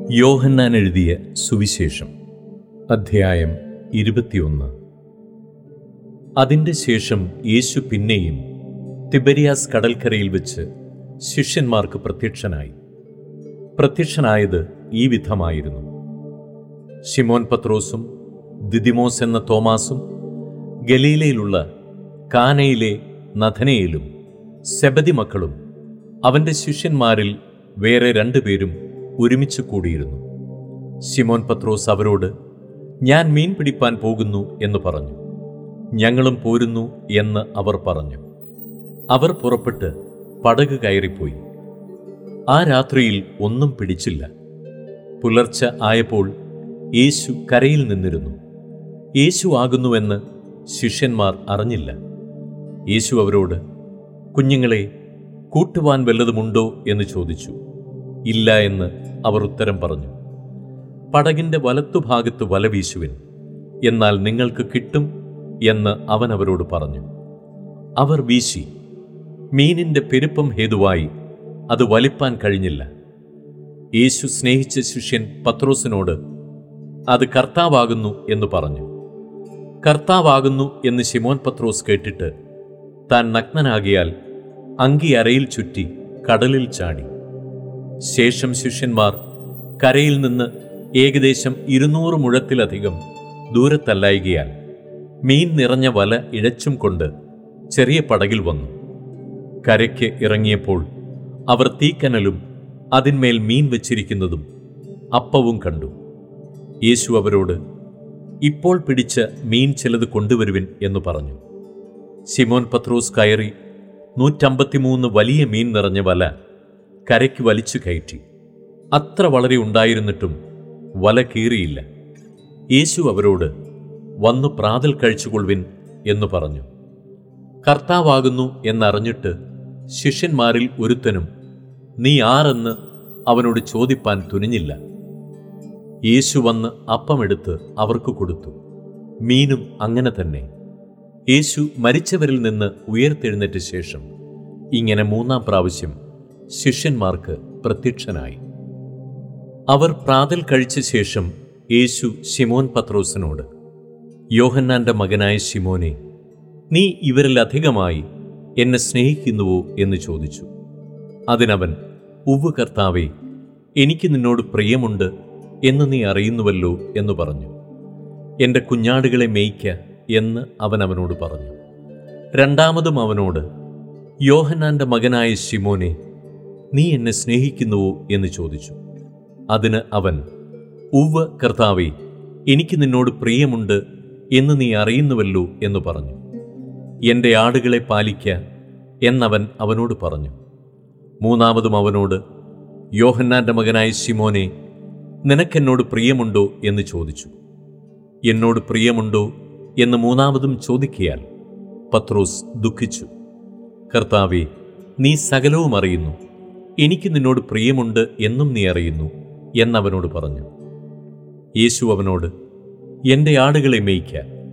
യോഹന്നാൻ എഴുതിയ സുവിശേഷം അധ്യായം ഇരുപത്തിയൊന്ന് അതിൻ്റെ ശേഷം യേശു പിന്നെയും തിബരിയാസ് കടൽക്കരയിൽ വെച്ച് ശിഷ്യന്മാർക്ക് പ്രത്യക്ഷനായി പ്രത്യക്ഷനായത് ഈ വിധമായിരുന്നു ശിമോൻ പത്രോസും ദിദിമോസ് എന്ന തോമാസും ഗലീലയിലുള്ള കാനയിലെ നഥനയിലും സെബതി മക്കളും അവൻ്റെ ശിഷ്യന്മാരിൽ വേറെ രണ്ടുപേരും ഒരുമിച്ച് കൂടിയിരുന്നു ശിമോൻ പത്രോസ് അവരോട് ഞാൻ മീൻ പിടിപ്പാൻ പോകുന്നു എന്ന് പറഞ്ഞു ഞങ്ങളും പോരുന്നു എന്ന് അവർ പറഞ്ഞു അവർ പുറപ്പെട്ട് പടക് കയറിപ്പോയി ആ രാത്രിയിൽ ഒന്നും പിടിച്ചില്ല പുലർച്ചെ ആയപ്പോൾ യേശു കരയിൽ നിന്നിരുന്നു യേശു ആകുന്നുവെന്ന് ശിഷ്യന്മാർ അറിഞ്ഞില്ല യേശു അവരോട് കുഞ്ഞുങ്ങളെ കൂട്ടുവാൻ വല്ലതുമുണ്ടോ എന്ന് ചോദിച്ചു ഇല്ല എന്ന് അവർ ഉത്തരം പറഞ്ഞു പടകിന്റെ വലത്തുഭാഗത്ത് വല വീശുവിൻ എന്നാൽ നിങ്ങൾക്ക് കിട്ടും എന്ന് അവൻ അവരോട് പറഞ്ഞു അവർ വീശി മീനിന്റെ പെരുപ്പം ഹേതുവായി അത് വലിപ്പാൻ കഴിഞ്ഞില്ല യേശു സ്നേഹിച്ച ശിഷ്യൻ പത്രോസിനോട് അത് കർത്താവാകുന്നു എന്ന് പറഞ്ഞു കർത്താവാകുന്നു എന്ന് ശിമോൻ പത്രോസ് കേട്ടിട്ട് താൻ നഗ്നനാകിയാൽ അങ്കി അരയിൽ ചുറ്റി കടലിൽ ചാടി ശേഷം ശിഷ്യന്മാർ കരയിൽ നിന്ന് ഏകദേശം ഇരുന്നൂറ് മുഴത്തിലധികം ദൂരത്തല്ലായികയാൽ മീൻ നിറഞ്ഞ വല ഇഴച്ചും കൊണ്ട് ചെറിയ പടകിൽ വന്നു കരയ്ക്ക് ഇറങ്ങിയപ്പോൾ അവർ തീക്കനലും അതിന്മേൽ മീൻ വച്ചിരിക്കുന്നതും അപ്പവും കണ്ടു യേശു അവരോട് ഇപ്പോൾ പിടിച്ച മീൻ ചിലത് കൊണ്ടുവരുവിൻ എന്ന് പറഞ്ഞു ശിമോൻ പത്രോസ് കയറി നൂറ്റമ്പത്തിമൂന്ന് വലിയ മീൻ നിറഞ്ഞ വല കരയ്ക്ക് വലിച്ചു കയറ്റി അത്ര വളരെ ഉണ്ടായിരുന്നിട്ടും വല കീറിയില്ല യേശു അവരോട് വന്നു പ്രാതൽ കഴിച്ചുകൊള്ളുവിൻ എന്ന് പറഞ്ഞു കർത്താവാകുന്നു എന്നറിഞ്ഞിട്ട് ശിഷ്യന്മാരിൽ ഒരുത്തനും നീ ആരെന്ന് അവനോട് ചോദിപ്പാൻ തുനിഞ്ഞില്ല യേശു വന്ന് അപ്പമെടുത്ത് അവർക്ക് കൊടുത്തു മീനും അങ്ങനെ തന്നെ യേശു മരിച്ചവരിൽ നിന്ന് ഉയർത്തെഴുന്നേറ്റ ശേഷം ഇങ്ങനെ മൂന്നാം പ്രാവശ്യം ശിഷ്യന്മാർക്ക് പ്രത്യക്ഷനായി അവർ പ്രാതൽ കഴിച്ച ശേഷം യേശു ശിമോൻ പത്രോസിനോട് യോഹന്നാന്റെ മകനായ ശിമോനെ നീ ഇവരിലധികമായി എന്നെ സ്നേഹിക്കുന്നുവോ എന്ന് ചോദിച്ചു അതിനവൻ ഉവ്വ് കർത്താവേ എനിക്ക് നിന്നോട് പ്രിയമുണ്ട് എന്ന് നീ അറിയുന്നുവല്ലോ എന്ന് പറഞ്ഞു എൻ്റെ കുഞ്ഞാടുകളെ മേയ്ക്ക എന്ന് അവൻ അവനോട് പറഞ്ഞു രണ്ടാമതും അവനോട് യോഹന്നാന്റെ മകനായ ശിമോനെ നീ എന്നെ സ്നേഹിക്കുന്നുവോ എന്ന് ചോദിച്ചു അതിന് അവൻ ഉവ്വ് കർത്താവേ എനിക്ക് നിന്നോട് പ്രിയമുണ്ട് എന്ന് നീ അറിയുന്നുവല്ലോ എന്ന് പറഞ്ഞു എൻ്റെ ആടുകളെ പാലിക്ക എന്നവൻ അവനോട് പറഞ്ഞു മൂന്നാമതും അവനോട് യോഹന്നാന്റെ മകനായ ശിമോനെ നിനക്കെന്നോട് പ്രിയമുണ്ടോ എന്ന് ചോദിച്ചു എന്നോട് പ്രിയമുണ്ടോ എന്ന് മൂന്നാമതും ചോദിക്കയാൽ പത്രോസ് ദുഃഖിച്ചു കർത്താവെ നീ സകലവും അറിയുന്നു എനിക്ക് നിന്നോട് പ്രിയമുണ്ട് എന്നും നീ അറിയുന്നു എന്നവനോട് പറഞ്ഞു യേശു അവനോട് എൻ്റെ ആടുകളെ മേയ്ക്ക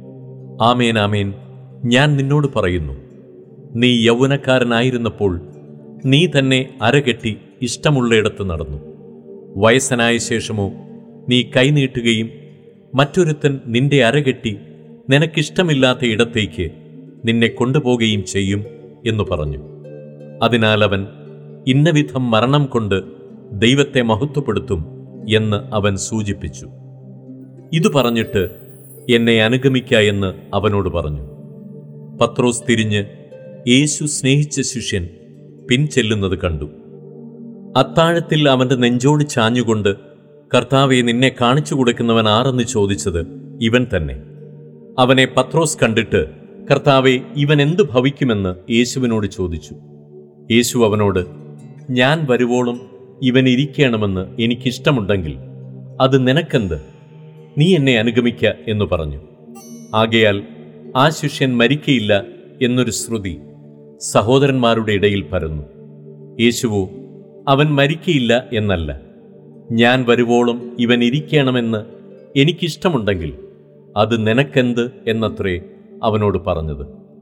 ആമേൻ ആമേൻ ഞാൻ നിന്നോട് പറയുന്നു നീ യൗവനക്കാരനായിരുന്നപ്പോൾ നീ തന്നെ അരകെട്ടി ഇഷ്ടമുള്ളയിടത്ത് നടന്നു വയസ്സനായ ശേഷമോ നീ കൈനീട്ടുകയും മറ്റൊരുത്തൻ നിന്റെ അരകെട്ടി നിനക്കിഷ്ടമില്ലാത്ത ഇടത്തേക്ക് നിന്നെ കൊണ്ടുപോകുകയും ചെയ്യും എന്നു പറഞ്ഞു അതിനാൽ അവൻ ഇന്നവിധം മരണം കൊണ്ട് ദൈവത്തെ മഹത്വപ്പെടുത്തും എന്ന് അവൻ സൂചിപ്പിച്ചു ഇതു പറഞ്ഞിട്ട് എന്നെ അനുഗമിക്ക എന്ന് അവനോട് പറഞ്ഞു പത്രോസ് തിരിഞ്ഞ് യേശു സ്നേഹിച്ച ശിഷ്യൻ പിൻചെല്ലുന്നത് കണ്ടു അത്താഴത്തിൽ അവന്റെ നെഞ്ചോട് ചാഞ്ഞുകൊണ്ട് കർത്താവെ നിന്നെ കാണിച്ചു കൊടുക്കുന്നവൻ ആരെന്ന് ചോദിച്ചത് ഇവൻ തന്നെ അവനെ പത്രോസ് കണ്ടിട്ട് കർത്താവെ ഇവൻ എന്തു ഭവിക്കുമെന്ന് യേശുവിനോട് ചോദിച്ചു യേശു അവനോട് ഞാൻ വരുവോളും ഇവൻ ഇരിക്കണമെന്ന് എനിക്കിഷ്ടമുണ്ടെങ്കിൽ അത് നിനക്കെന്ത് നീ എന്നെ അനുഗമിക്ക എന്ന് പറഞ്ഞു ആകയാൽ ആ ശിഷ്യൻ മരിക്കയില്ല എന്നൊരു ശ്രുതി സഹോദരന്മാരുടെ ഇടയിൽ പരന്നു യേശുവോ അവൻ മരിക്കയില്ല എന്നല്ല ഞാൻ വരുവോളം ഇവൻ ഇരിക്കണമെന്ന് എനിക്കിഷ്ടമുണ്ടെങ്കിൽ അത് നിനക്കെന്ത് എന്നത്രേ അവനോട് പറഞ്ഞത്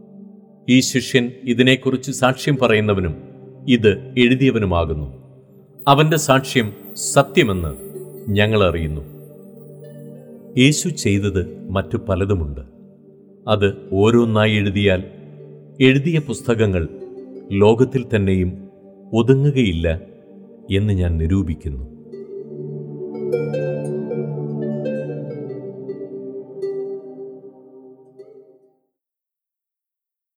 ഈ ശിഷ്യൻ ഇതിനെക്കുറിച്ച് സാക്ഷ്യം പറയുന്നവനും ഇത് എഴുതിയവനുമാകുന്നു അവന്റെ സാക്ഷ്യം സത്യമെന്ന് ഞങ്ങൾ അറിയുന്നു യേശു ചെയ്തത് മറ്റു പലതുമുണ്ട് അത് ഓരോന്നായി എഴുതിയാൽ എഴുതിയ പുസ്തകങ്ങൾ ലോകത്തിൽ തന്നെയും ഒതുങ്ങുകയില്ല എന്ന് ഞാൻ നിരൂപിക്കുന്നു